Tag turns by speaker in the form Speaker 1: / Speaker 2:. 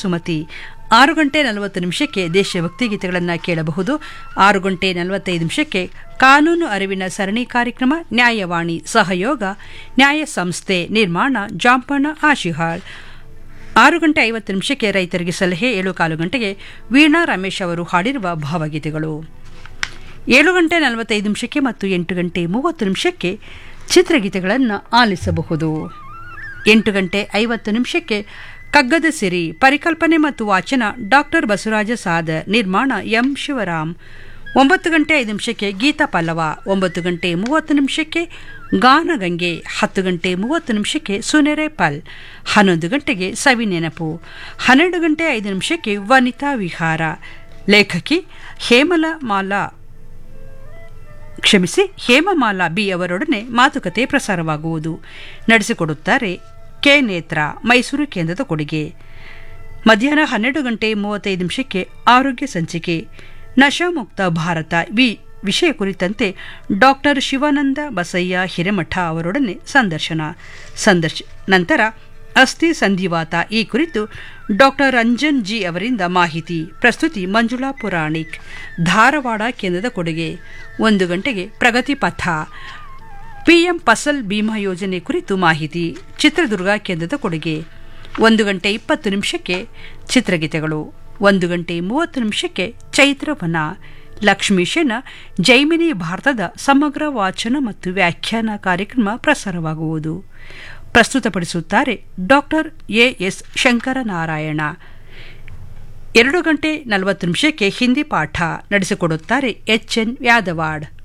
Speaker 1: ಸುಮತಿ ಆರು ಗಂಟೆ ನಲವತ್ತು ನಿಮಿಷಕ್ಕೆ ದೇಶಭಕ್ತಿ ಗೀತೆಗಳನ್ನು ಕೇಳಬಹುದು ಆರು ಗಂಟೆ ನಲವತ್ತೈದು ನಿಮಿಷಕ್ಕೆ ಕಾನೂನು ಅರಿವಿನ ಸರಣಿ ಕಾರ್ಯಕ್ರಮ ನ್ಯಾಯವಾಣಿ ಸಹಯೋಗ ನ್ಯಾಯ ಸಂಸ್ಥೆ ನಿರ್ಮಾಣ ಜಾಂಪಣ್ಣ ಆಶಿಹಾಳ್ ಆರು ಗಂಟೆ ಐವತ್ತು ನಿಮಿಷಕ್ಕೆ ರೈತರಿಗೆ ಸಲಹೆ ಏಳು ಕಾಲು ಗಂಟೆಗೆ ವೀಣಾ ರಮೇಶ್ ಅವರು ಹಾಡಿರುವ ಭಾವಗೀತೆಗಳು ಏಳು ಗಂಟೆ ನಲವತ್ತೈದು ನಿಮಿಷಕ್ಕೆ ಮತ್ತು ಎಂಟು ಗಂಟೆ ಮೂವತ್ತು ನಿಮಿಷಕ್ಕೆ ಚಿತ್ರಗೀತೆಗಳನ್ನು ಆಲಿಸಬಹುದು ಎಂಟು ಗಂಟೆ ಐವತ್ತು ನಿಮಿಷಕ್ಕೆ ಕಗ್ಗದ ಸಿರಿ ಪರಿಕಲ್ಪನೆ ಮತ್ತು ವಾಚನ ಡಾಕ್ಟರ್ ಬಸವರಾಜ ಸಾದ ನಿರ್ಮಾಣ ಎಂ ಶಿವರಾಮ್ ಒಂಬತ್ತು ಗಂಟೆ ಐದು ನಿಮಿಷಕ್ಕೆ ಗೀತಾ ಪಲ್ಲವ ಒಂಬತ್ತು ಗಂಟೆ ಮೂವತ್ತು ನಿಮಿಷಕ್ಕೆ ಗಾನಗಂಗೆ ಹತ್ತು ಗಂಟೆ ಮೂವತ್ತು ನಿಮಿಷಕ್ಕೆ ಸುನೆರೆ ಪಲ್ ಹನ್ನೊಂದು ಗಂಟೆಗೆ ಸವಿ ನೆನಪು ಹನ್ನೆರಡು ಗಂಟೆ ಐದು ನಿಮಿಷಕ್ಕೆ ವನಿತಾ ವಿಹಾರ ಲೇಖಕಿ ಹೇಮಲ ಮಾಲಾ ಕ್ಷಮಿಸಿ ಹೇಮಮಾಲಾ ಬಿ ಅವರೊಡನೆ ಮಾತುಕತೆ ಪ್ರಸಾರವಾಗುವುದು ನಡೆಸಿಕೊಡುತ್ತಾರೆ ಕೆ ನೇತ್ರ ಮೈಸೂರು ಕೇಂದ್ರದ ಕೊಡುಗೆ ಮಧ್ಯಾಹ್ನ ಹನ್ನೆರಡು ಗಂಟೆ ಮೂವತ್ತೈದು ನಿಮಿಷಕ್ಕೆ ಆರೋಗ್ಯ ಸಂಚಿಕೆ ನಶಾಮುಕ್ತ ಭಾರತ ವಿ ವಿಷಯ ಕುರಿತಂತೆ ಡಾಕ್ಟರ್ ಶಿವಾನಂದ ಬಸಯ್ಯ ಹಿರೇಮಠ ಅವರೊಡನೆ ಸಂದರ್ಶನ ಸಂದರ್ಶ ನಂತರ ಅಸ್ಥಿ ಸಂಧಿವಾತ ಈ ಕುರಿತು ಡಾಕ್ಟರ್ ರಂಜನ್ ಜಿ ಅವರಿಂದ ಮಾಹಿತಿ ಪ್ರಸ್ತುತಿ ಮಂಜುಳಾ ಪುರಾಣಿಕ್ ಧಾರವಾಡ ಕೇಂದ್ರದ ಕೊಡುಗೆ ಒಂದು ಗಂಟೆಗೆ ಪ್ರಗತಿ ಪಥ ಪಿಎಂ ಫಸಲ್ ಬಿಮಾ ಯೋಜನೆ ಕುರಿತು ಮಾಹಿತಿ ಚಿತ್ರದುರ್ಗ ಕೇಂದ್ರದ ಕೊಡುಗೆ ಒಂದು ಗಂಟೆ ಇಪ್ಪತ್ತು ನಿಮಿಷಕ್ಕೆ ಚಿತ್ರಗೀತೆಗಳು ಒಂದು ಗಂಟೆ ಮೂವತ್ತು ನಿಮಿಷಕ್ಕೆ ಚೈತ್ರವನ ಲಕ್ಷ್ಮೀಶನ ಜೈಮಿನಿ ಭಾರತದ ಸಮಗ್ರ ವಾಚನ ಮತ್ತು ವ್ಯಾಖ್ಯಾನ ಕಾರ್ಯಕ್ರಮ ಪ್ರಸಾರವಾಗುವುದು ಪ್ರಸ್ತುತಪಡಿಸುತ್ತಾರೆ ಡಾಕ್ಟರ್ ಎ ಎಸ್ ಶಂಕರನಾರಾಯಣ ಎರಡು ಗಂಟೆ ನಲವತ್ತು ನಿಮಿಷಕ್ಕೆ ಹಿಂದಿ ಪಾಠ ನಡೆಸಿಕೊಡುತ್ತಾರೆ ಎಚ್ ಎನ್ ಯಾದವಾಡ್